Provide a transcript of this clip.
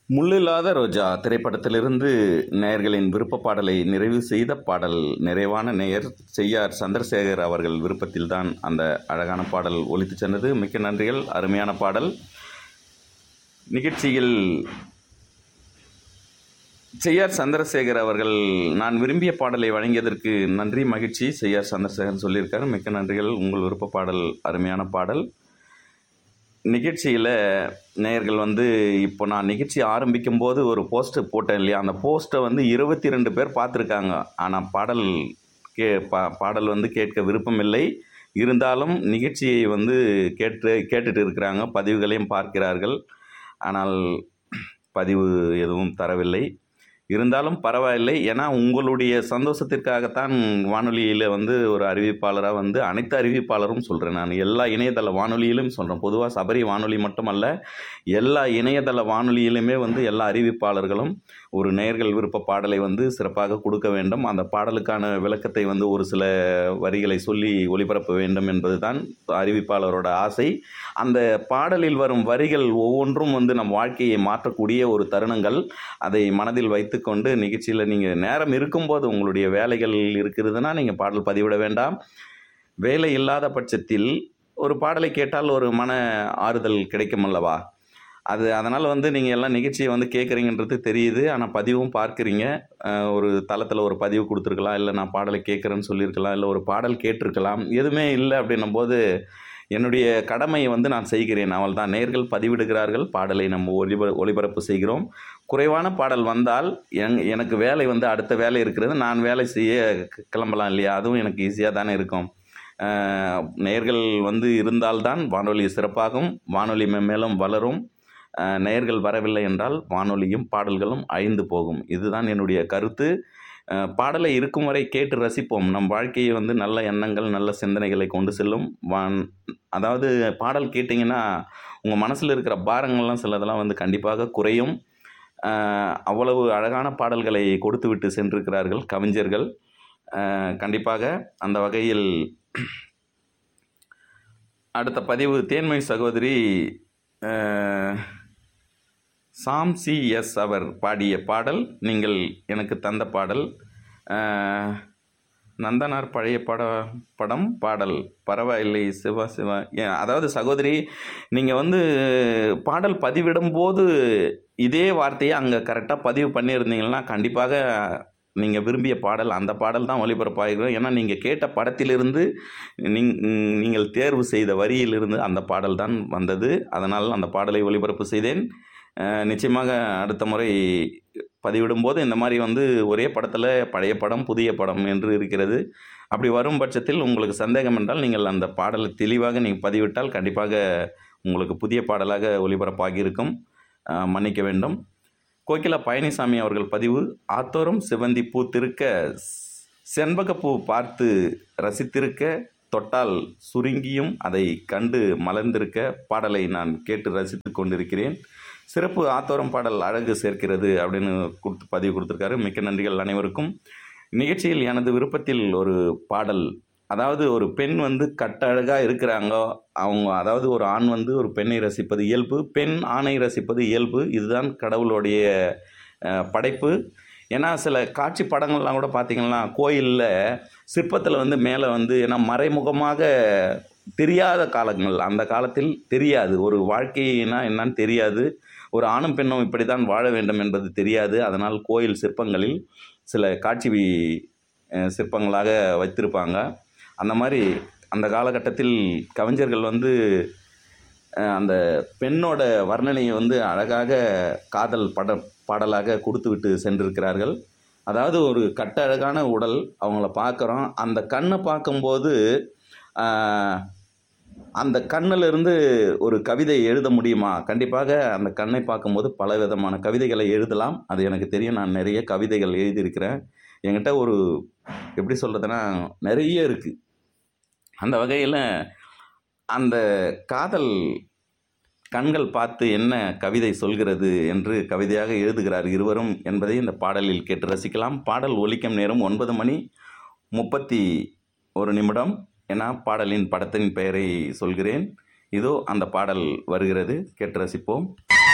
முள்ளில்லாத ரோஜா திரைப்படத்திலிருந்து நேயர்களின் விருப்ப பாடலை நிறைவு செய்த பாடல் நிறைவான நேயர் செய்யார் சந்திரசேகர் அவர்கள் விருப்பத்தில்தான் அந்த அழகான பாடல் ஒலித்து சென்றது மிக்க நன்றிகள் அருமையான பாடல் நிகழ்ச்சியில் செய்யார் சந்திரசேகர் அவர்கள் நான் விரும்பிய பாடலை வழங்கியதற்கு நன்றி மகிழ்ச்சி செய்யார் சந்திரசேகர் சொல்லியிருக்காரு மிக்க நன்றிகள் உங்கள் விருப்ப பாடல் அருமையான பாடல் நிகழ்ச்சியில் நேயர்கள் வந்து இப்போ நான் நிகழ்ச்சி ஆரம்பிக்கும் போது ஒரு போஸ்டர் போட்டேன் இல்லையா அந்த போஸ்ட்டை வந்து இருபத்தி ரெண்டு பேர் பார்த்துருக்காங்க ஆனால் பாடல் கே பா பாடல் வந்து கேட்க விருப்பமில்லை இருந்தாலும் நிகழ்ச்சியை வந்து கேட்டு கேட்டுட்டு இருக்கிறாங்க பதிவுகளையும் பார்க்கிறார்கள் ஆனால் பதிவு எதுவும் தரவில்லை இருந்தாலும் பரவாயில்லை ஏன்னா உங்களுடைய சந்தோஷத்திற்காகத்தான் வானொலியில் வந்து ஒரு அறிவிப்பாளராக வந்து அனைத்து அறிவிப்பாளரும் சொல்கிறேன் நான் எல்லா இணையதள வானொலியிலும் சொல்கிறேன் பொதுவாக சபரி வானொலி மட்டுமல்ல எல்லா இணையதள வானொலியிலுமே வந்து எல்லா அறிவிப்பாளர்களும் ஒரு நேயர்கள் விருப்ப பாடலை வந்து சிறப்பாக கொடுக்க வேண்டும் அந்த பாடலுக்கான விளக்கத்தை வந்து ஒரு சில வரிகளை சொல்லி ஒளிபரப்ப வேண்டும் என்பது தான் அறிவிப்பாளரோட ஆசை அந்த பாடலில் வரும் வரிகள் ஒவ்வொன்றும் வந்து நம் வாழ்க்கையை மாற்றக்கூடிய ஒரு தருணங்கள் அதை மனதில் வைத்துக்கொண்டு நிகழ்ச்சியில் நீங்கள் நேரம் இருக்கும்போது உங்களுடைய வேலைகள் இருக்கிறதுனா நீங்கள் பாடல் பதிவிட வேண்டாம் வேலை இல்லாத பட்சத்தில் ஒரு பாடலை கேட்டால் ஒரு மன ஆறுதல் கிடைக்கும் அல்லவா அது அதனால் வந்து நீங்கள் எல்லாம் நிகழ்ச்சியை வந்து கேட்குறீங்கன்றது தெரியுது ஆனால் பதிவும் பார்க்குறீங்க அஹ் ஒரு தளத்தில் ஒரு பதிவு கொடுத்துருக்கலாம் இல்லை நான் பாடலை கேட்குறேன்னு சொல்லியிருக்கலாம் இல்லை ஒரு பாடல் கேட்டிருக்கலாம் எதுவுமே இல்லை அப்படின்னும் போது என்னுடைய கடமையை வந்து நான் செய்கிறேன் அவள் தான் நேர்கள் பதிவிடுகிறார்கள் பாடலை நம்ம ஒளிபர ஒளிபரப்பு செய்கிறோம் குறைவான பாடல் வந்தால் என் எனக்கு வேலை வந்து அடுத்த வேலை இருக்கிறது நான் வேலை செய்ய க- கிளம்பலாம் இல்லையா அதுவும் எனக்கு ஈஸியாக தானே இருக்கும் அஹ் நேர்கள் வந்து இருந்தால்தான் வானொலி சிறப்பாகும் வானொலி மென்மேலும் வளரும் அஹ் நேயர்கள் வரவில்லை என்றால் வானொலியும் பாடல்களும் அழிந்து போகும் இதுதான் என்னுடைய கருத்து அஹ் பாடலை இருக்கும் வரை கேட்டு ரசிப்போம் நம் வாழ்க்கையை வந்து நல்ல எண்ணங்கள் நல்ல சிந்தனைகளை கொண்டு செல்லும் வான் அதாவது பாடல் கேட்டிங்கன்னா உங்கள் மனசில் இருக்கிற பாரங்கள்லாம் சிலதெல்லாம் வந்து கண்டிப்பாக குறையும் அஹ் அவ்வளவு அழகான பாடல்களை கொடுத்து விட்டு சென்றிருக்கிறார்கள் கவிஞர்கள் அஹ் கண்டிப்பாக அந்த வகையில் அடுத்த பதிவு தேன்மை சகோதரி அஹ், சாம் சி எஸ் அவர் பாடிய பாடல் நீங்கள் எனக்கு தந்த பாடல் அஹ், நந்தனார் பழைய பட படம் பாடல் பரவாயில்லை சிவா சிவா ஏன், அதாவது சகோதரி நீங்கள் வந்து பாடல் பதிவிடும்போது இதே வார்த்தையை அங்கே கரெக்டாக பதிவு பண்ணியிருந்தீங்கன்னா கண்டிப்பாக நீங்கள் விரும்பிய பாடல் அந்த பாடல் தான் ஒளிபரப்பாகிடும் ஏன்னா நீங்கள் கேட்ட படத்திலிருந்து நீங் நீங்கள் தேர்வு செய்த வரியிலிருந்து அந்த பாடல் தான் வந்தது அதனால் அந்த பாடலை ஒளிபரப்பு செய்தேன் அஹ் நிச்சயமாக அடுத்த முறை பதிவிடும்போது இந்த மாதிரி வந்து ஒரே படத்தில் பழைய படம் புதிய படம் என்று இருக்கிறது அப்படி வரும் பட்சத்தில் உங்களுக்கு சந்தேகம் என்றால் நீங்கள் அந்த பாடலை தெளிவாக நீங்கள் பதிவிட்டால் கண்டிப்பாக உங்களுக்கு புதிய பாடலாக ஒளிபரப்பாகி இருக்கும் அஹ் மன்னிக்க வேண்டும் கோகிலா பழனிசாமி அவர்கள் பதிவு ஆத்தோரம் சிவந்தி பூத்திருக்க செண்பகப்பூ பார்த்து ரசித்திருக்க தொட்டால் சுருங்கியும் அதை கண்டு மலர்ந்திருக்க பாடலை நான் கேட்டு ரசித்து கொண்டிருக்கிறேன் சிறப்பு ஆத்தோரம் பாடல் அழகு சேர்க்கிறது அப்படின்னு கொடுத்து பதிவு கொடுத்துருக்காரு மிக்க நன்றிகள் அனைவருக்கும் நிகழ்ச்சியில் எனது விருப்பத்தில் ஒரு பாடல் அதாவது ஒரு பெண் வந்து கட்டழகாக இருக்கிறாங்க அவங்க அதாவது ஒரு ஆண் வந்து ஒரு பெண்ணை ரசிப்பது இயல்பு பெண் ஆணை ரசிப்பது இயல்பு இதுதான் கடவுளுடைய அஹ், படைப்பு ஏன்னா சில காட்சி படங்கள்லாம் கூட பார்த்தீங்கன்னா கோயிலில் சிற்பத்தில் வந்து மேலே வந்து ஏன்னா மறைமுகமாக தெரியாத காலங்கள் அந்த காலத்தில் தெரியாது ஒரு வாழ்க்கைனா என்னன்னு தெரியாது ஒரு ஆணும் பெண்ணும் இப்படி தான் வாழ வேண்டும் என்பது தெரியாது அதனால் கோயில் சிற்பங்களில் சில காட்சி அஹ், சிற்பங்களாக வைத்திருப்பாங்க அந்த மாதிரி அந்த காலகட்டத்தில் கவிஞர்கள் வந்து அஹ், அந்த பெண்ணோட வர்ணனையை வந்து அழகாக காதல் பட பாடலாக கொடுத்து விட்டு சென்றிருக்கிறார்கள் அதாவது ஒரு கட்ட அழகான உடல் அவங்கள பார்க்குறோம் அந்த கண்ணை பார்க்கும்போது ஆஹ், அந்த கண்ணில் இருந்து ஒரு கவிதை எழுத முடியுமா கண்டிப்பாக அந்த கண்ணை பார்க்கும்போது பல விதமான கவிதைகளை எழுதலாம் அது எனக்கு தெரியும் நான் நிறைய கவிதைகள் எழுதியிருக்கிறேன் என்கிட்ட ஒரு எப்படி சொல்கிறதுனா நிறைய இருக்குது அந்த வகையில் அந்த காதல் கண்கள் பார்த்து என்ன கவிதை சொல்கிறது என்று கவிதையாக எழுதுகிறார் இருவரும் என்பதை இந்த பாடலில் கேட்டு ரசிக்கலாம் பாடல் ஒலிக்கும் நேரம் ஒன்பது மணி முப்பத்தி ஒரு நிமிடம் என பாடலின் படத்தின் பெயரை சொல்கிறேன் இதோ அந்த பாடல் வருகிறது கேட்டு ரசிப்போம்